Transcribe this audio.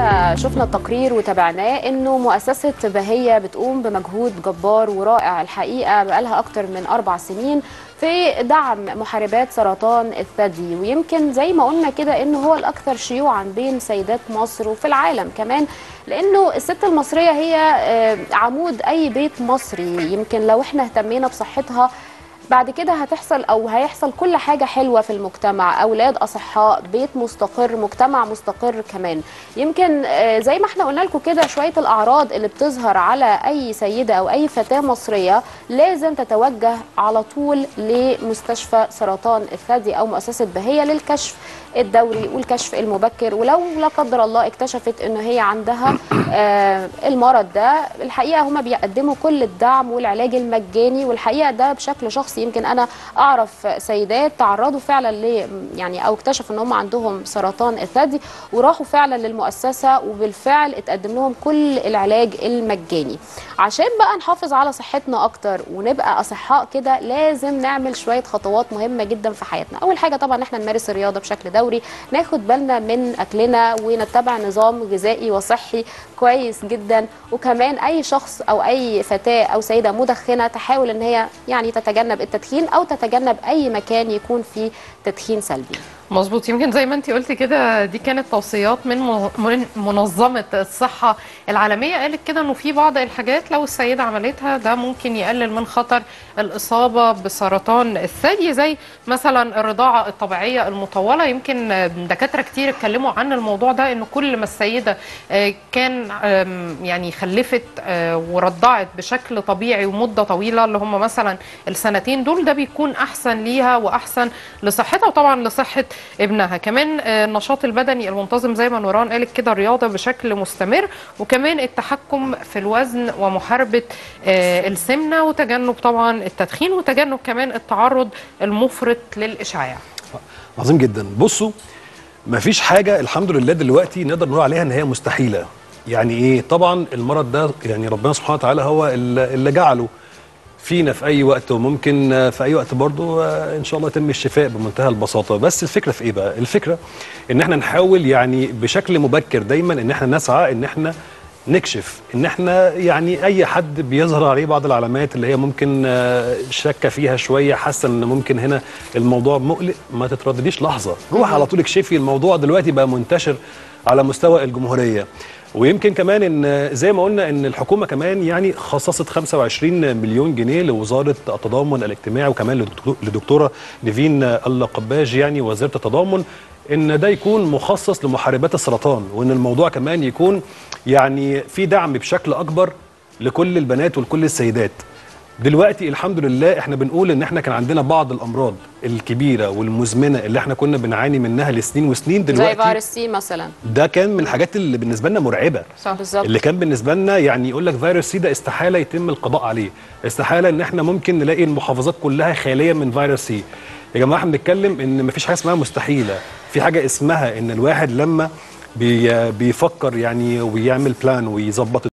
كده شفنا التقرير وتابعناه انه مؤسسه بهيه بتقوم بمجهود جبار ورائع الحقيقه بقالها اكتر من اربع سنين في دعم محاربات سرطان الثدي ويمكن زي ما قلنا كده انه هو الاكثر شيوعا بين سيدات مصر وفي العالم كمان لانه الست المصريه هي آه، عمود اي بيت مصري يمكن لو احنا اهتمينا بصحتها بعد كده هتحصل او هيحصل كل حاجه حلوه في المجتمع اولاد اصحاء بيت مستقر مجتمع مستقر كمان يمكن آه، زي ما احنا قلنا لكم كده شويه الاعراض اللي بتظهر على اي سيده او اي فتاه مصريه لازم تتوجه على طول لمستشفى سرطان الثدي او مؤسسه بهيه للكشف الدوري والكشف المبكر ولو لا قدر الله اكتشفت انه هي عندها آه، المرض ده الحقيقه هم بيقدموا كل الدعم والعلاج المجاني والحقيقه ده بشكل شخصي يمكن انا اعرف سيدات تعرضوا فعلا ل يعني او اكتشفوا ان هم عندهم سرطان الثدي وراحوا فعلا للمؤسسه وبالفعل اتقدم لهم كل العلاج المجاني عشان بقى نحافظ على صحتنا اكتر ونبقى اصحاء كده لازم نعمل شويه خطوات مهمه جدا في حياتنا اول حاجه طبعا احنا نمارس الرياضه بشكل دوري ناخد بالنا من اكلنا ونتبع نظام غذائي وصحي كويس جدا وكمان اي شخص او اي فتاه او سيده مدخنه تحاول ان هي يعني تتجنب التدخين او تتجنب اي مكان يكون فيه تدخين سلبي مظبوط يمكن زي ما انت قلتي كده دي كانت توصيات من من منظمه الصحه العالميه قالت كده انه في بعض الحاجات لو السيده عملتها ده ممكن يقلل من خطر الاصابه بسرطان الثدي زي مثلا الرضاعه الطبيعيه المطوله يمكن دكاتره كتير اتكلموا عن الموضوع ده انه كل ما السيده آه، كان آم، يعني خلفت آه، ورضعت بشكل طبيعي ومده طويله اللي هم مثلا السنتين دول ده بيكون احسن ليها واحسن لصحتها وطبعا لصحه ابنها كمان آه، النشاط البدني المنتظم زي ما نوران قالت كده الرياضه بشكل مستمر وكمان التحكم في الوزن ومحاربه آه، السمنه وتجنب طبعا التدخين وتجنب كمان التعرض المفرط للاشعاع عظيم جدا بصوا مفيش حاجه الحمد لله دلوقتي نقدر نقول عليها ان هي مستحيله يعني ايه طبعا المرض ده يعني ربنا سبحانه وتعالى هو اللي اللي جعله فينا في اي وقت وممكن آه، في اي وقت برضو آه، ان شاء الله يتم الشفاء بمنتهى البساطه بس الفكره في ايه بقى الفكره ان احنا نحاول يعني بشكل مبكر دايما ان احنا نسعى ان احنا نكشف ان احنا يعني اي حد بيظهر عليه بعض العلامات اللي هي ممكن آه، شاكه فيها شويه حاسه ان ممكن هنا الموضوع مقلق ما تتردديش لحظه روح على طول اكشفي الموضوع دلوقتي بقى منتشر على مستوى الجمهوريه ويمكن كمان ان زي ما قلنا ان الحكومه كمان يعني خصصت 25 مليون جنيه لوزاره التضامن الاجتماعي وكمان لدكتو- لدكتوره نيفين القباج يعني وزيره التضامن ان ده يكون مخصص لمحاربات السرطان وان الموضوع كمان يكون يعني في دعم بشكل اكبر لكل البنات ولكل السيدات دلوقتي الحمد لله احنا بنقول ان احنا كان عندنا بعض الامراض الكبيره والمزمنه اللي احنا كنا بنعاني منها لسنين وسنين زي دلوقتي فيروس سي مثلا ده كان من الحاجات اللي بالنسبه لنا مرعبه صح بالظبط اللي كان بالنسبه لنا يعني يقول لك فيروس سي ده استحاله يتم القضاء عليه استحاله ان احنا ممكن نلاقي المحافظات كلها خاليه من فيروس سي يا جماعه احنا بنتكلم ان مفيش حاجه اسمها مستحيله في حاجه اسمها ان الواحد لما بي بيفكر يعني ويعمل بلان ويظبط